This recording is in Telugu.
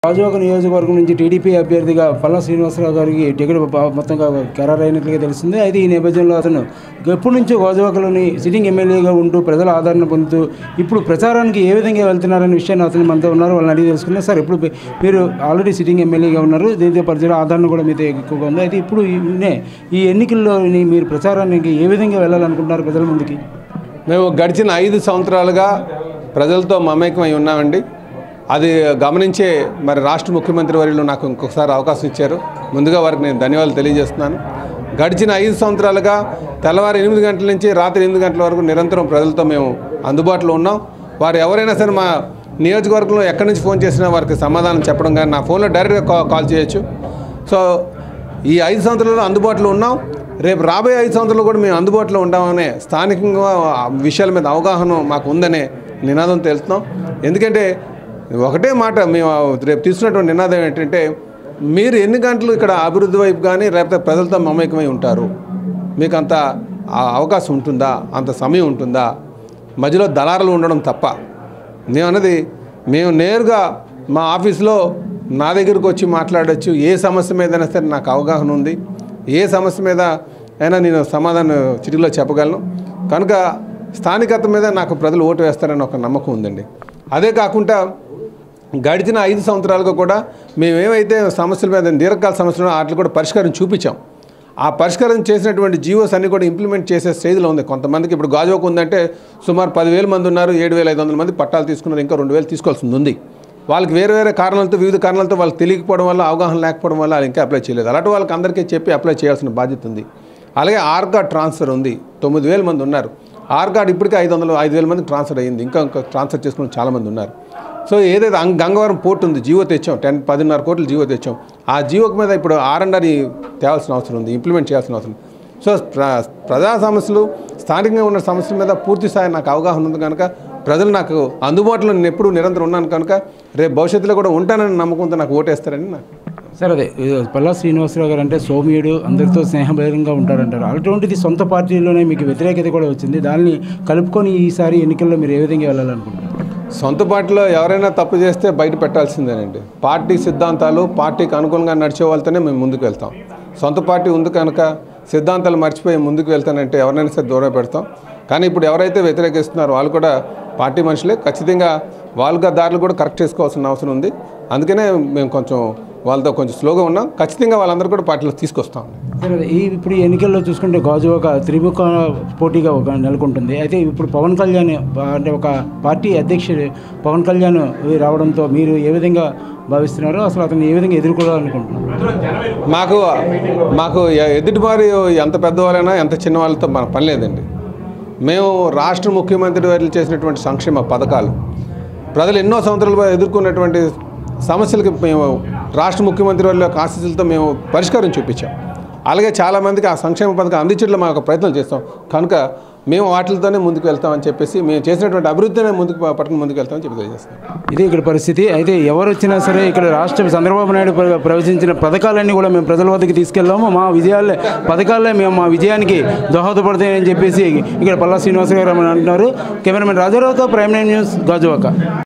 రాజోగ నియోజకవర్గం నుంచి టీడీపీ అభ్యర్థిగా పల్లా శ్రీనివాసరావు గారికి టికెట్ ప- మొత్తంగా ఖరారైనట్లుగా తెలిసింది అయితే ఈ నేపథ్యంలో అతను ఎప్పటి నుంచో గోజవాకలోని సిట్టింగ్ ఎమ్మెల్యేగా ఉంటూ ప్రజల ఆదరణ పొందుతూ ఇప్పుడు ప్రచారానికి ఏ విధంగా వెళ్తున్నారనే విషయాన్ని అతను మనతో ఉన్నారు వాళ్ళని అడిగి తెలుసుకున్నారు సార్ ఇప్పుడు మీరు ఆల్రెడీ సిట్టింగ్ ఎమ్మెల్యేగా ఉన్నారు దీంతో ప్రజల ఆదరణ కూడా మీతో ఎక్కువగా ఉంది అయితే ఇప్పుడు ఈ- ఈ ఎన్నికల్లో మీరు ప్రచారానికి ఏ విధంగా వెళ్ళాలనుకుంటున్నారు ప్రజల ముందుకి మేము గడిచిన ఐదు సంవత్సరాలుగా ప్రజలతో మమేకమై ఉన్నామండి అది గమనించే మరి రాష్ట్ర ముఖ్యమంత్రి వర్యులు నాకు ఇంకొకసారి అవకాశం ఇచ్చారు ముందుగా వారికి నేను ధన్యవాదాలు తెలియజేస్తున్నాను గడిచిన ఐదు సంవత్సరాలుగా తెల్లవారు ఎనిమిది గంటల నుంచి రాత్రి ఎనిమిది గంటల వరకు నిరంతరం ప్రజలతో మేము అందుబాటులో ఉన్నాం వారు ఎవరైనా సరే మా నియోజకవర్గంలో ఎక్కడి నుంచి ఫోన్ చేసినా వారికి సమాధానం చెప్పడం కానీ నా ఫోన్లో డైరెక్ట్గా కా- కాల్ చేయొచ్చు సో ఈ ఐదు సంవత్సరాల్లో అందుబాటులో ఉన్నాం రేపు రాబోయే ఐదు సంవత్సరాలు కూడా మేము అందుబాటులో ఉంటామనే స్థానికంగా ఆ విషయాల మీద అవగాహన మాకు ఉందనే నినాదంతో వెళ్తున్నాం ఎందుకంటే ఒకటే మాట మేము రేపు తీసుకున్నటువంటి నినాదం ఏంటంటే మీరు ఎన్ని గంటలు ఇక్కడ అభివృద్ధి వైపు కానీ లేకపోతే ప్రజలతో మమేకమై ఉంటారు మీకు అంత ఆ అవకాశం ఉంటుందా అంత సమయం ఉంటుందా మధ్యలో దళారులు ఉండడం తప్ప నేను అన్నది మేము నేరుగా మా ఆఫీస్లో నా దగ్గరకు వచ్చి మాట్లాడొచ్చు ఏ సమస్య మీదైనా సరే నాకు అవగాహన ఉంది ఏ సమస్య మీద అయినా నేను సమాధానం చిటిలో చెప్పగలను కనుక స్థానికత మీద నాకు ప్రజలు ఓటు వేస్తారని ఒక నమ్మకం ఉందండి అదే కాకుండా గడిచిన ఐదు సంవత్సరాలుగా కూడా మేము ఏవైతే సమస్యల మీద దీర్ఘకాల సమస్యలు వాటిని కూడా పరిష్కారం చూపించాం ఆ పరిష్కారం చేసినటువంటి జీవోస్ అన్ని కూడా ఇంప్లిమెంట్ చేసే స్టేజ్లో ఉంది కొంతమందికి ఇప్పుడు గాజువాక ఉందంటే సుమారు పదివేల మంది ఉన్నారు ఏడు వేల ఐదు వందల మంది పట్టాలు తీసుకున్నారు ఇంకా రెండు వేలు తీసుకోవాల్సింది ఉంది వాళ్ళకి వేరే వేరే కారణాలతో వివిధ కారణాలతో వాళ్ళకి తెలియకపోవడం వల్ల అవగాహన లేకపోవడం వల్ల వాళ్ళు ఇంకా అప్లై చేయలేదు అలాంటి వాళ్ళకి అందరికీ చెప్పి అప్లై చేయాల్సిన బాధ్యత ఉంది అలాగే ఆర్గాడ్ ట్రాన్స్ఫర్ ఉంది తొమ్మిది వేల మంది ఉన్నారు ఆర్గాడ్ ఇప్పటికే ఐదు వందలు ఐదు వేల మంది ట్రాన్స్ఫర్ అయ్యింది ఇంకా ఇంకా ట్రాన్స్ఫర్ చేసుకుని చాలామంది ఉన్నారు సో ఏదైతే అంగ- గంగవరం పోర్ట్ ఉంది జీవో తెచ్చాం టెన్ పదిన్నర కోట్లు జీవో తెచ్చాం ఆ జీవోకి మీద ఇప్పుడు ఆర్ అండ్ ఆర్ తేవాల్సిన అవసరం ఉంది ఇంప్లిమెంట్ చేయాల్సిన అవసరం ఉంది. సో ప్ర ప్రజా సమస్యలు స్థానికంగా ఉన్న సమస్యల మీద పూర్తి స్థాయి నాకు అవగాహన ఉంది కనుక ప్రజలు నాకు అందుబాటులో నేను ఎప్పుడు నిరంతరం ఉన్నాను కనుక రేపు భవిష్యత్తులో కూడా ఉంటానని నమ్మకంతో నాకు ఓటేస్తారని నాకు సార్ అదే ఇది పల్లా శ్రీనివాసరావు గారు అంటే సౌమ్యుడు అందరితో స్నేహభైరంగా ఉంటారంటారు అటువంటిది సొంత పార్టీలోనే మీకు వ్యతిరేకత కూడా వచ్చింది దాన్ని కలుపుకొని ఈసారి ఎన్నికల్లో మీరు ఏ విధంగా వెళ్ళాలనుకుంటున్నారు సొంత పార్టీలో ఎవరైనా తప్పు చేస్తే బయట పెట్టాల్సిందేనండి పార్టీ సిద్ధాంతాలు పార్టీకి అనుకూలంగా నడిచే వాళ్ళతోనే మేము ముందుకు వెళ్తాం సొంత పార్టీ ఉంది కనుక సిద్ధాంతాలు మర్చిపోయి ముందుకు వెళ్తానంటే ఎవరైనా సరే దూరం పెడతాం కానీ ఇప్పుడు ఎవరైతే వ్యతిరేకిస్తున్నారో వాళ్ళు కూడా పార్టీ మనుషులే ఖచ్చితంగా వాళ్ళగా దారులు కూడా కరెక్ట్ చేసుకోవాల్సిన అవసరం ఉంది అందుకనే మేము కొంచెం వాళ్ళతో కొంచెం స్లోగా ఉన్నాం ఖచ్చితంగా వాళ్ళందరూ కూడా పార్టీలో తీసుకొస్తాం సార్ అదే ఈ ఇప్పుడు ఈ ఎన్నికల్లో చూసుకుంటే గాజు ఒక త్రిముఖ పోటీగా ఒక నెలకొంటుంది అయితే ఇప్పుడు పవన్ కళ్యాణ్ అంటే ఒక పార్టీ అధ్యక్షుడు పవన్ కళ్యాణ్ రావడంతో మీరు ఏ విధంగా భావిస్తున్నారో అసలు అతను ఏ విధంగా ఎదుర్కోవాలనుకుంటున్నారు మాకు మాకు ఎ- ఎదుటివారి ఎంత పెద్దవాళ్ళైనా ఎంత చిన్నవాళ్ళతో మన పని లేదండి మేము రాష్ట్ర ముఖ్యమంత్రి వారు చేసినటువంటి సంక్షేమ పథకాలు ప్రజలు ఎన్నో సంవత్సరాలుగా ఎదుర్కొన్నటువంటి సమస్యలకి మేము రాష్ట్ర ముఖ్యమంత్రి వారి యొక్క ఆశీస్సులతో మేము పరిష్కారం చూపించాం అలాగే చాలామందికి ఆ సంక్షేమ పథకం అందించడంలో మా యొక్క ప్రయత్నం చేస్తాం కనుక మేము వాటితోనే ముందుకు వెళ్తామని చెప్పేసి మేము చేసినటువంటి అభివృద్ధినే ముందుకు పట్టుకుని ముందుకు వెళ్తామని చెప్పి తెలియజేస్తాం ఇది ఇక్కడ పరిస్థితి అయితే ఎవరు వచ్చినా సరే ఇక్కడ రాష్ట్ర చంద్రబాబు నాయుడు ప్ర- ప్రవచించిన పథకాలన్నీ కూడా మేము ప్రజల వద్దకు తీసుకెళ్ళాము మా విజయాలే పథకాలే మేము మా విజయానికి దోహదపడతాయని చెప్పేసి ఇక్కడ పల్లా శ్రీనివాస గారు అంటున్నారు కెమెరామెన్ రాజారావుతో ప్రైమ్ నైన్ న్యూస్ గాజువాక